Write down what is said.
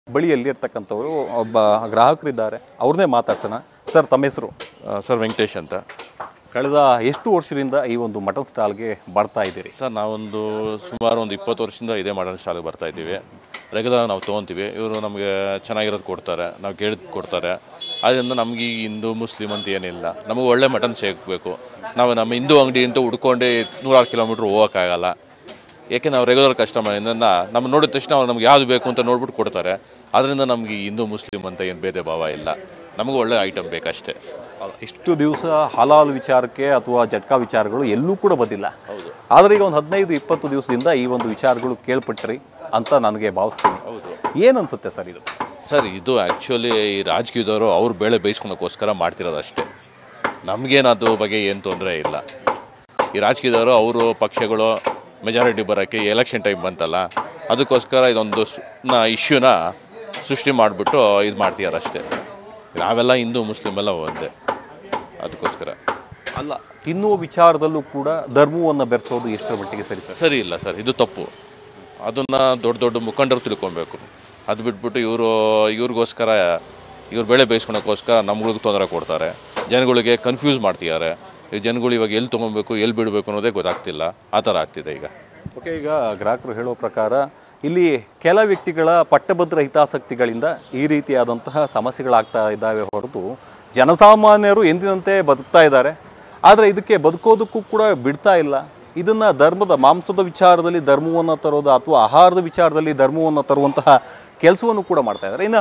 ಬಳಿಯಲ್ಲಿ ಇರ್ತಕ್ಕಂಥವರು ಒಬ್ಬ ಗ್ರಾಹಕರಿದ್ದಾರೆ ಅವ್ರನ್ನೇ ಮಾತಾಡ್ಸೋಣ ಸರ್ ತಮ್ಮ ಹೆಸರು ಆ, ಸರ್ ವೆಂಕಟೇಶ್ ಅಂತ ಕಳೆದ ಎಷ್ಟು ವರ್ಷದಿಂದ ಈ ಒಂದು ಮಟನ್ ಸ್ಟಾಲ್ಗೆ ಬರ್ತಾ ಇದ್ದೀರಿ ಸರ್ ನಾವೊಂದು ಸುಮಾರು ಒಂದು ಇಪ್ಪತ್ತು ವರ್ಷದಿಂದ ಇದೇ ಮಾಡರ್ನ್ ಶಾಲೆಗೆ ಬರ್ತಾ ಇದ್ದೀವಿ ರೆಗ್ಯುಲರ್ ನಾವು ತೊಗೊತೀವಿ ಇವರು ನಮಗೆ ಚೆನ್ನಾಗಿರೋದು ಕೊಡ್ತಾರೆ ನಾವು ಕೇಳಿದ್ ಕೊಡ್ತಾರೆ ಅದರಿಂದ ನಮಗೆ ಈ ಹಿಂದೂ ಮುಸ್ಲಿಂ ಅಂತ ಏನಿಲ್ಲ ನಮಗೆ ಒಳ್ಳೆ ಮಟನ್ ಸಿಗಬೇಕು ನಾವು ನಮ್ಮ ಹಿಂದೂ ಅಂಗಡಿ ಅಂತ ಹುಡ್ಕೊಂಡೆ ನೂರಾರು ಕಿಲೋಮೀಟ್ರ್ ಹೋಗೋಕ್ಕಾಗಲ್ಲ ಏಕೆ ನಾವು ರೆಗ್ಯುಲರ್ ಕಸ್ಟಮರಿಂದ ನಮ್ಮ ನೋಡಿದ ತಕ್ಷಣ ಅವ್ರು ನಮ್ಗೆ ಯಾವುದು ಬೇಕು ಅಂತ ನೋಡ್ಬಿಟ್ಟು ಕೊಡ್ತಾರೆ ಅದರಿಂದ ನಮಗೆ ಈ ಹಿಂದೂ ಮುಸ್ಲಿಂ ಅಂತ ಏನು ಭೇದ ಭಾವ ಇಲ್ಲ ನಮಗೆ ಒಳ್ಳೆ ಐಟಮ್ ಬೇಕಷ್ಟೇ ಇಷ್ಟು ದಿವಸ ಹಲಾಲ್ ವಿಚಾರಕ್ಕೆ ಅಥವಾ ಜಟ್ಕಾ ವಿಚಾರಗಳು ಎಲ್ಲೂ ಕೂಡ ಬಂದಿಲ್ಲ ಆದರೆ ಈಗ ಒಂದು ಹದಿನೈದು ಇಪ್ಪತ್ತು ದಿವಸದಿಂದ ಈ ಒಂದು ವಿಚಾರಗಳು ಕೇಳ್ಪಟ್ರಿ ಅಂತ ನನಗೆ ಭಾವಿಸ್ತೀನಿ ಏನು ಅನ್ಸುತ್ತೆ ಸರ್ ಇದು ಸರ್ ಇದು ಆ್ಯಕ್ಚುಲಿ ಈ ರಾಜಕೀಯದವರು ಅವ್ರು ಬೇಳೆ ಬೇಯಿಸ್ಕೊಳಕ್ಕೋಸ್ಕರ ಮಾಡ್ತಿರೋದು ಅಷ್ಟೇ ನಮಗೇನು ಅದ್ರ ಬಗ್ಗೆ ಏನು ತೊಂದರೆ ಇಲ್ಲ ಈ ರಾಜಕೀಯದವರು ಅವರು ಪಕ್ಷಗಳು ಮೆಜಾರಿಟಿ ಬರೋಕ್ಕೆ ಎಲೆಕ್ಷನ್ ಟೈಮ್ ಬಂತಲ್ಲ ಅದಕ್ಕೋಸ್ಕರ ಇದೊಂದು ಇಶ್ಯೂನ ಸೃಷ್ಟಿ ಮಾಡಿಬಿಟ್ಟು ಇದು ಮಾಡ್ತಿದ್ದಾರೆ ಅಷ್ಟೇ ನಾವೆಲ್ಲ ಹಿಂದೂ ಮುಸ್ಲಿಮ್ ಎಲ್ಲ ಒಂದೇ ಅದಕ್ಕೋಸ್ಕರ ಅಲ್ಲ ತಿನ್ನುವ ವಿಚಾರದಲ್ಲೂ ಕೂಡ ಧರ್ಮವನ್ನು ಬೆರೆಸೋದು ಎಷ್ಟರ ಮಟ್ಟಿಗೆ ಸರಿ ಸರ್ ಸರಿ ಇಲ್ಲ ಸರ್ ಇದು ತಪ್ಪು ಅದನ್ನು ದೊಡ್ಡ ದೊಡ್ಡ ಮುಖಂಡರು ತಿಳ್ಕೊಬೇಕು ಅದು ಬಿಟ್ಬಿಟ್ಟು ಇವರು ಇವ್ರಿಗೋಸ್ಕರ ಇವ್ರು ಬೆಳೆ ಬೇಯಿಸ್ಕೊಳಕ್ಕೋಸ್ಕರ ನಮ್ಗಳಿಗೆ ತೊಂದರೆ ಕೊಡ್ತಾರೆ ಜನಗಳಿಗೆ ಕನ್ಫ್ಯೂಸ್ ಮಾಡ್ತಿದ್ದಾರೆ ಈ ಜನಗಳು ಇವಾಗ ಎಲ್ಲಿ ತೊಗೊಬೇಕು ಎಲ್ಲಿ ಬಿಡಬೇಕು ಅನ್ನೋದೇ ಗೊತ್ತಾಗ್ತಿಲ್ಲ ಆ ಥರ ಆಗ್ತಿದೆ ಈಗ ಓಕೆ ಈಗ ಗ್ರಾಹಕರು ಹೇಳೋ ಪ್ರಕಾರ ಇಲ್ಲಿ ಕೆಲ ವ್ಯಕ್ತಿಗಳ ಪಟ್ಟಭದ್ರ ಹಿತಾಸಕ್ತಿಗಳಿಂದ ಈ ರೀತಿಯಾದಂತಹ ಸಮಸ್ಯೆಗಳಾಗ್ತಾ ಇದ್ದಾವೆ ಹೊರತು ಜನಸಾಮಾನ್ಯರು ಎಂದಿನಂತೆ ಬದುಕ್ತಾ ಇದ್ದಾರೆ ಆದರೆ ಇದಕ್ಕೆ ಬದುಕೋದಕ್ಕೂ ಕೂಡ ಬಿಡ್ತಾ ಇಲ್ಲ ಇದನ್ನು ಧರ್ಮದ ಮಾಂಸದ ವಿಚಾರದಲ್ಲಿ ಧರ್ಮವನ್ನು ತರೋದು ಅಥವಾ ಆಹಾರದ ವಿಚಾರದಲ್ಲಿ ಧರ್ಮವನ್ನು ತರುವಂತಹ ಕೆಲಸವನ್ನು ಕೂಡ ಮಾಡ್ತಾ ಇದ್ದಾರೆ ಇನ್ನು